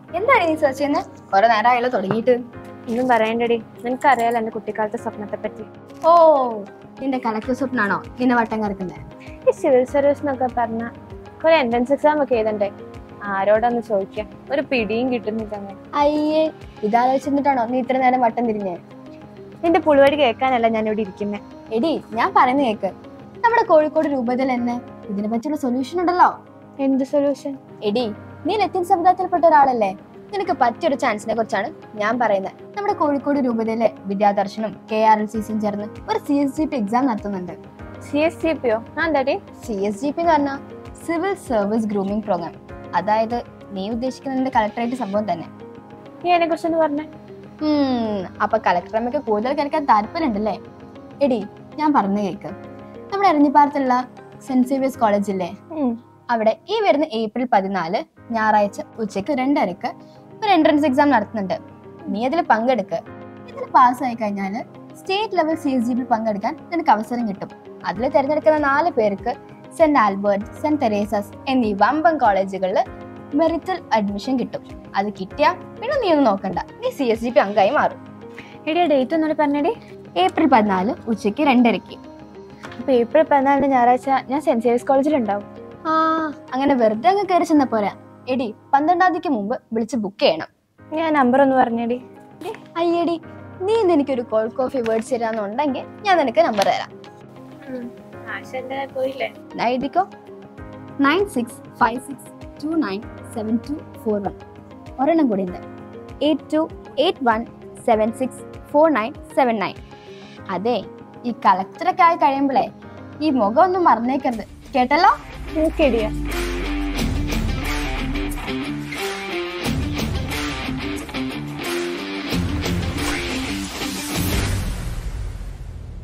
എന്താണ് നീ സെർച്ച് ചെയ്യുന്നത് കുറെ നേരമായല്ലോ തുടങ്ങിയിട്ട് ഒന്നും പറയണ്ടടി നിനക്കറിയാലോ എന്റെ കുട്ടിക്കാലത്തെ സ്വപ്നത്തെ പറ്റി ഓ നിന്റെ കളക്ടർ സ്വപ്നാണോ നിന്നെ വട്ടം കറക്കുന്നത് ഈ സിവിൽ സർവീസ് എന്നൊക്കെ പറഞ്ഞ കുറെ എൻട്രൻസ് എക്സാം ഒക്കെ എഴുതണ്ടേ ആരോടൊന്ന് ചോദിക്കാം ഒരു പിടിയും കിട്ടുന്നില്ല അങ്ങനെ അയ്യേ ഇതാലോചിച്ചിട്ടാണോ നീ ഇത്ര നേരം വട്ടം തിരിഞ്ഞേ നിന്റെ പുളിവടി കേൾക്കാനല്ല ഞാൻ ഇവിടെ ഇരിക്കുന്നത് എടി ഞാൻ പറയുന്ന കേക്ക് നമ്മുടെ കോഴിക്കോട് രൂപതയിൽ തന്നെ ഇതിനെ പറ്റിയുള്ള സൊല്യൂഷൻ ഉണ്ടല്ലോ എന്ത് സൊല്യൂഷൻ എടി നീ ലത്തീൻ സമുദായത്തിൽപ്പെട്ട ഒരാളല്ലേ നിനക്ക് പറ്റിയൊരു ചാൻസിനെ കുറിച്ചാണ് ഞാൻ പറയുന്നത് നമ്മുടെ കോഴിക്കോട് രൂപതയിലെ വിദ്യാദർശനും കെ ആർ എൽ സി സിയും ചേർന്ന് ഒരു C S G P exam നടത്തുന്നുണ്ട് സി എസ് സി പിയോ ആ എന്താടി സി എസ് ജി പി എന്ന് പറഞ്ഞാൽ സിവിൽ സർവീസ് ഗ്രൂമിംഗ് പ്രോഗ്രാം അതായത് നീ ഉദ്ദേശിക്കുന്നതിന്റെ കളക്ടറേറ്റ് സംഭവം തന്നെ നീ അതിനെ കുറിച്ചൊന്ന് പറഞ്ഞേ ഉം, അപ്പൊ കളക്ടറമ്മയ്ക്ക് കൂടുതൽ കേൾക്കാൻ താല്പര്യമുണ്ടല്ലേ എടി ഞാൻ പറഞ്ഞു കേക്ക് നമ്മുടെ എരഞ്ഞിപ്പാലത്തുള്ള സെന്റ് സേവിയേഴ്സ് കോളേജ് ഇല്ലേ അവിടെ ഈ വരുന്ന ഏപ്രിൽ പതിനാല് ഞായറാഴ്ച ഉച്ചയ്ക്ക് രണ്ടരക്ക് ഒരു എൻട്രൻസ് എക്സാം നടത്തുന്നുണ്ട് നീ അതിൽ പങ്കെടുക്ക് ഇതിൽ പാസ്സായി കഴിഞ്ഞാൽ state level C S G പങ്കെടുക്കാൻ നിനക്ക് അവസരം കിട്ടും അതിൽ തിരഞ്ഞെടുക്കുന്ന നാല് പേർക്ക് സെന്റ് ആൽബർട്ട് സെന്റ് തെരേസസ് എന്നീ വമ്പൻ കോളേജുകളിൽ മെറിറ്റൽ അഡ്മിഷൻ കിട്ടും അത് കിട്ടിയാ പിന്നെ നീ ഒന്നും നോക്കണ്ട നീ സി എസ് ജി പി അംഗമായി മാറും എടി ഡേറ്റ് ഒന്നുകൂടി പറഞ്ഞേടി ഏപ്രിൽ പതിനാല് ഉച്ചയ്ക്ക് രണ്ടരയ്ക്ക് അപ്പൊ ഏപ്രിൽ പതിനാലിന് ഞായറാഴ്ച ഞാൻ സെന്റ് സേവിയസ് കോളേജിൽ ഉണ്ടാവും ആ അങ്ങനെ വെറുതെ അങ്ങ് കയറി ചെന്ന പോരാ എടി പന്ത്രണ്ടാം തീയതിക്ക് മുമ്പ് വിളിച്ച് ബുക്ക് ചെയ്യണം ഞാൻ നമ്പർ ഒന്ന് പറഞ്ഞേടി അയ്യടി നീ ഇന്ന് എനിക്കൊരു കോൾ കോഫി വേർഡ്സ് തരാന്നുണ്ടെങ്കിൽ ഞാൻ നിനക്ക് നമ്പർ തരാം പോയില്ലേ ദാ എഴുതിക്കോ nine six five six two nine seven two four one ഒരെണ്ണം കൂടി ഉണ്ട് eight two eight one seven six four nine seven nine അതെ ഈ കളക്ടറൊക്കെ ആയി കഴിയുമ്പോഴേ ഈ മുഖം ഒന്നും മറന്നേക്കരുത് കേട്ടല്ലോ നോക്കിയടിയാ